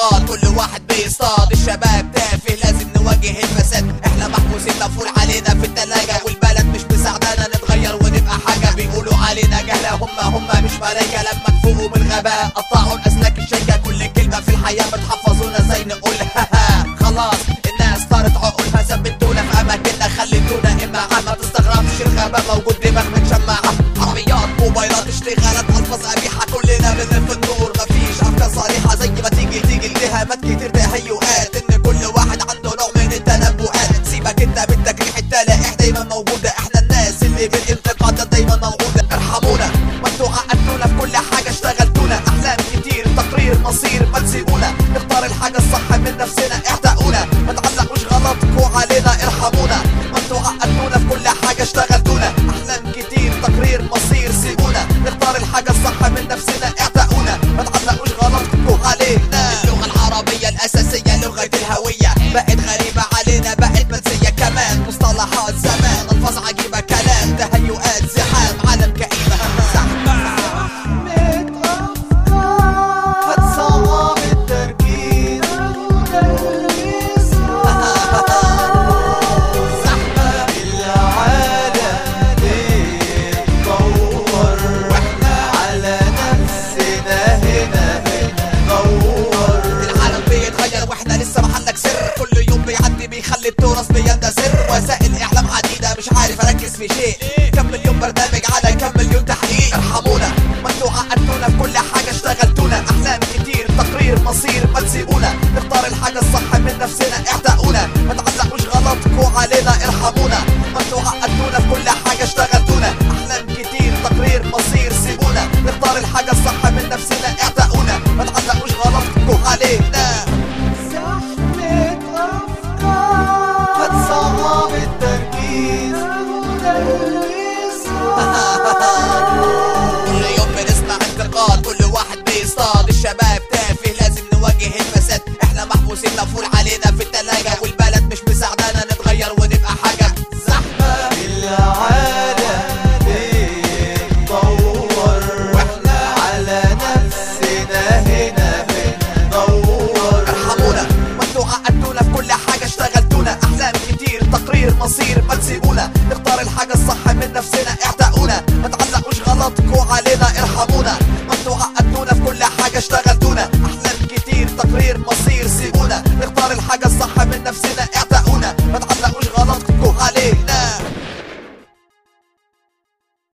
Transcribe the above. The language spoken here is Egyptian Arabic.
انتقاد كل واحد بيصطاد الشباب تافه لازم نواجه الفساد احنا محبوسين مفعول علينا في التلاجة والبلد مش مساعدانا نتغير ونبقى حاجة بيقولوا علينا جهلة هم هم مش ملايكة لما تفوقوا من الغباء قطعوا الاسلاك الشيكة كل كلمة في الحياة بتحفظونا زي نقولها خلاص الناس صارت عقولها ثبتونا في اماكننا خليتونا امعة ما تستغربش الغباء موجود دماغ متشمعة عربيات موبايلات اشتغالات الفاظ قبيحة كلنا بنلف النور مفيش افكار صريحة زي ما تيجي تيجي التهامات كتير تهيؤات ان كل واحد عنده نوع من التنبؤات سيبك انت بالتجريح التلائح دايما موجودة احنا الناس اللي بالانتقاد دايما موجودة ارحمونا ما انتوا عقدتونا في كل حاجة اشتغلتونا احلام كتير تقرير مصير ما تسيبونا نختار الحاجة الصح من نفسنا اعتقونا ما تعلقوش غلطكوا علينا ارحمونا ما انتوا عقدتونا في كل حاجة اشتغلتونا احلام كتير تقرير مصير سيبونا نختار الحاجة الصح من نفسنا اعتقونا ما تعلقوش غلطكوا علينا اللغة العربية الأساسية لغة الهوية بقت غريبة علينا بقت منسية كمان مصطلحات زمان ألفاظ عجيبة كلام تهيؤات زحام عالم كئيبة زحمة هتصعب التركيز زحمة العالم بيتطور واحنا على نفسنا هنا بندور العالم بيتغير واحنا لسه محلك سر كل يوم بيعدي بيخلي التراث بيندثر وسائل اعلام عديده مش عارف اركز في شيء كم مليون برنامج على كم مليون تحقيق ارحمونا ما انتوا عقدتونا في كل حاجه اشتغلتونا احلام كتير تقرير مصير ما تسيبونا نختار الحاجه الصح من نفسنا اعتقونا ما تعلقوش غلطكوا علينا ارحمونا ما انتوا عقدتونا في كل حاجه اشتغلتونا احلام كتير تقرير مصير سيبونا نختار الحاجه الصح من نفسنا اعتقونا ما تعلقوش غلطكوا علينا زحمة أفكار هتصعب التركيز كل يوم بنسمع انتقاد كل واحد بيصطاد الشباب تافه لازم نواجه الفساد احنا محبوسين مفعول علينا في التلاجة والبلد مش مساعدانا نتغير ونبقى حاجة زحمة العالم بيتطور واحنا على نفسنا هنا بندور ارحمونا ما انتوا عقدتونا في كل حاجة اشتغلتونا احلام كتير تقرير مصير ما تسيبونا نختار الحاجة الصح من نفسنا اعتقد